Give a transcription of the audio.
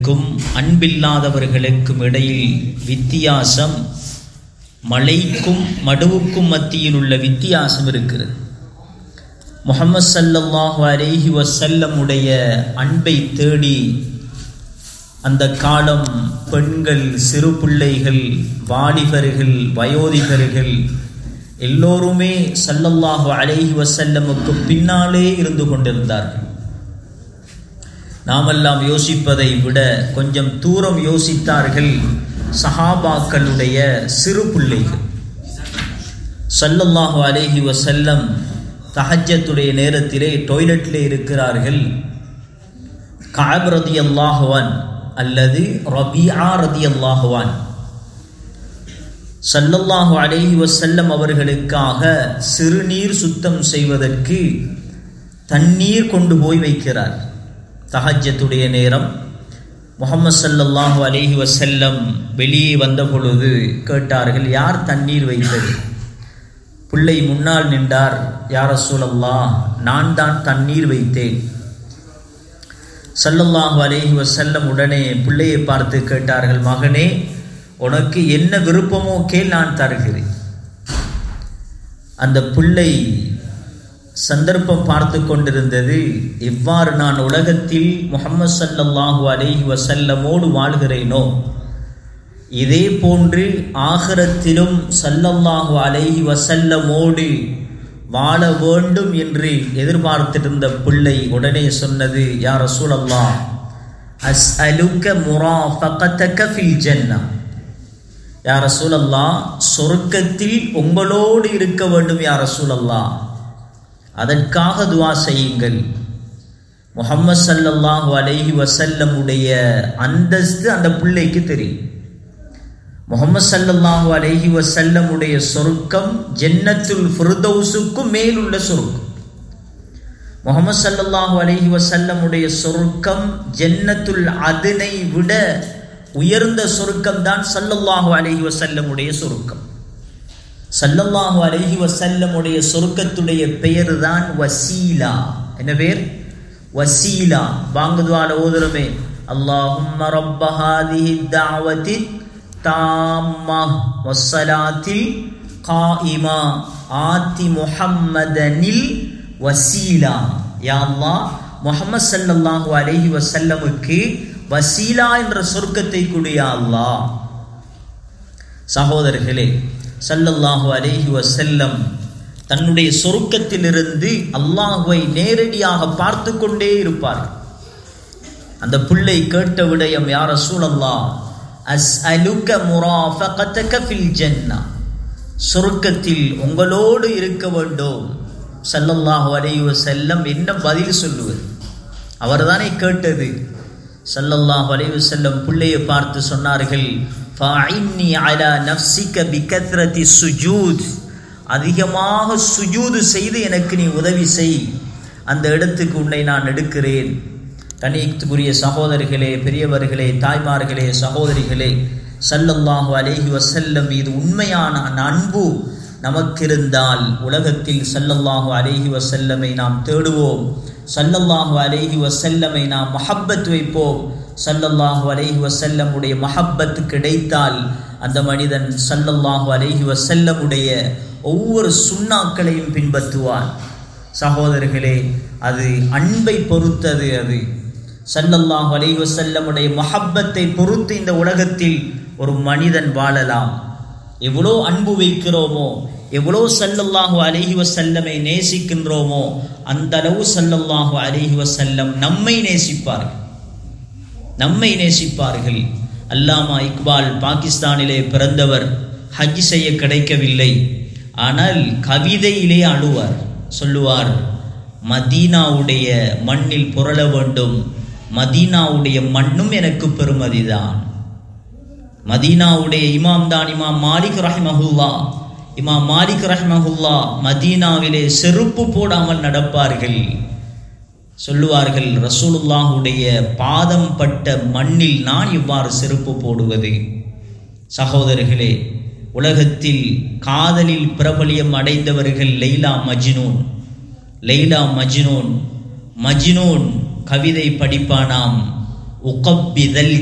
க்கும் அன்பில்லாதவர்களுக்கும் இடையில் வித்தியாசம் மலைக்கும் மடுவுக்கும் மத்தியில் உள்ள வித்தியாசம் இருக்கிறது முகமது சல்லல்லாஹு அலைஹி வசல்லம் உடைய அன்பை தேடி அந்த காலம் பெண்கள் சிறு பிள்ளைகள் வாலிபர்கள் வயோதிகர்கள் எல்லோருமே சல்லல்லாஹு அலைஹி வசல்லமுக்கு பின்னாலே இருந்து கொண்டிருந்தார்கள் நாமெல்லாம் யோசிப்பதை விட கொஞ்சம் தூரம் யோசித்தார்கள் சஹாபாக்களுடைய சிறு பிள்ளைகள் சல்லல்லாஹு அலேஹி வசல்லம் தஹஜத்துடைய நேரத்திலே டொய்லெட்டிலே இருக்கிறார்கள் காப் ரதி அல்லாஹுவான் அல்லது ரபியா ரதி அல்லாஹுவான் சல்லல்லாஹு அலேஹி வசல்லம் அவர்களுக்காக சிறுநீர் சுத்தம் செய்வதற்கு தண்ணீர் கொண்டு போய் வைக்கிறார் தஹஜத்துடைய நேரம் முகமது சல்லல்லாஹு அலேஹி வசல்லம் வெளியே வந்த பொழுது கேட்டார்கள் யார் தண்ணீர் வைத்தது பிள்ளை முன்னால் நின்றார் யார சூழல்லா நான் தான் தண்ணீர் வைத்தேன் சல்லல்லாஹு அலேஹி வசல்லம் உடனே பிள்ளையை பார்த்து கேட்டார்கள் மகனே உனக்கு என்ன விருப்பமோ கேள் நான் தருகிறேன் அந்த பிள்ளை சந்தர்ப்பம் பார்த்து கொண்டிருந்தது எவ்வாறு நான் உலகத்தில் முகமது சல்லல்லாஹு அலேஹி வசல்லமோடு வாழ்கிறேனோ இதே போன்று ஆகரத்திலும் சல்லல்லாஹு அலேஹி வசல்லமோடு வாழ வேண்டும் என்று எதிர்பார்த்திருந்த பிள்ளை உடனே சொன்னது யார் சூழல்லா அஸ் அலுக்க முரா பக்கத்தக்க ஃபில் ஜன்னா யார் சூழல்லா சொர்க்கத்தில் உங்களோடு இருக்க வேண்டும் யார் சூழல்லா அதற்காக துவா செய்யுங்கள் முகம்மது சல்லல்லாஹு அலைஹி வசல்லம் உடைய அந்தஸ்து அந்த பிள்ளைக்கு தெரியும் முகமது சல்லல்லாஹு அலைஹி வசல்லம் உடைய சொருக்கம் ஜென்னத்துல் ஃபிர்தௌஸுக்கும் மேலுள்ள சொருக்கம் முகமது சல்லல்லாஹு அலைஹி வசல்லம் உடைய சொருக்கம் ஜென்னத்துல் அதனை விட உயர்ந்த சொருக்கம் தான் சல்லல்லாஹு அலைஹி வசல்லம் உடைய சொருக்கம் சல்லல்லாஹு அலைஹி வசல்லமுடைய சொர்க்கத்துடைய பெயர் தான் வசீலா என்ன பேர் வசீலா வாங்குதுவால ஓதுறமே அல்லாஹும்ம ரப்ப ஹாதிஹி தாவதி தாம்மா வஸ்ஸலாத்தில் காயிமா ஆத்தி முஹம்மதனில் வசீலா யா அல்லாஹ் முஹம்மது ஸல்லல்லாஹு அலைஹி வஸல்லமுக்கு வசீலா என்ற சொர்க்கத்தை குடியா அல்லாஹ் சகோதரர்களே சல்லல்லாஹு அலேஹி வசல்லம் தன்னுடைய சொருக்கத்திலிருந்து அல்லாஹுவை நேரடியாக பார்த்து கொண்டே இருப்பார் அந்த பிள்ளை கேட்ட விடயம் யார சூழல்லா அஸ் அலுக்க முராஃபகத்தக ஃபில் ஜன்னா சொருக்கத்தில் உங்களோடு இருக்க வேண்டும் சல்லல்லாஹு அலைஹி வஸல்லம் என்ன பதில் சொல்லுவது அவர்தானே கேட்டது சல்லல்லாஹு அலைஹி வஸல்லம் பிள்ளையை பார்த்து சொன்னார்கள் ஃபஇன்னி அலா நஃப்ஸிக பிகத்ரதி சுஜூத் அதிகமாக சுஜூது செய்து எனக்கு நீ உதவி செய் அந்த இடத்துக்கு உன்னை நான் எடுக்கிறேன் கணித்துக்குரிய சகோதரிகளே பெரியவர்களே தாய்மார்களே சகோதரிகளே சல்லல்லாஹு அலேஹி வசல்லம் மீது உண்மையான அன்பு நமக்கிருந்தால் உலகத்தில் சல்லல்லாஹு அலேஹி வசல்லமை நாம் தேடுவோம் சல்லல்லாஹு அலேஹி வசல்லமை நாம் மஹப்பத் வைப்போம் சல்லல்லாஹு அலைஹி வசல்லமுடைய மஹப்பத் கிடைத்தால் அந்த மனிதன் சல்லல்லாஹு அலைஹி வசல்லமுடைய ஒவ்வொரு சுண்ணாக்களையும் பின்பற்றுவான் சகோதரர்களே அது அன்பை பொறுத்தது அது சல்லல்லாஹு அலைஹி வசல்லமுடைய மஹப்பத்தை பொறுத்து இந்த உலகத்தில் ஒரு மனிதன் வாழலாம் எவ்வளோ அன்பு வைக்கிறோமோ எவ்வளோ சல்லல்லாஹு அலைஹி வசல்லமை நேசிக்கின்றோமோ அந்த அளவு சல்லல்லாஹு அலைஹி வசல்லம் நம்மை நேசிப்பார்கள் நம்மை நேசிப்பார்கள் அல்லாமா இக்பால் பாகிஸ்தானிலே பிறந்தவர் ஹஜ் செய்ய கிடைக்கவில்லை ஆனால் கவிதையிலே அழுவார் சொல்லுவார் மதீனாவுடைய மண்ணில் புரள வேண்டும் மதீனாவுடைய மண்ணும் எனக்கு பெருமதிதான் மதீனாவுடைய இமாம் தான் இமாம் மாலிக் ரஹ்மஹுல்லா இமாம் மாலிக் ரஹ்மஹுல்லா மதீனாவிலே செருப்பு போடாமல் நடப்பார்கள் சொல்லுவார்கள் ரசூலுல்லாஹுடைய பாதம் பட்ட மண்ணில் நான் இவ்வாறு செருப்பு போடுவது சகோதரர்களே உலகத்தில் காதலில் பிரபலியம் அடைந்தவர்கள் லெய்லா மஜ்னூன் லெய்லா மஜ்னூன் மஜ்னூன் கவிதை படிப்பானாம் உகப்பிதல்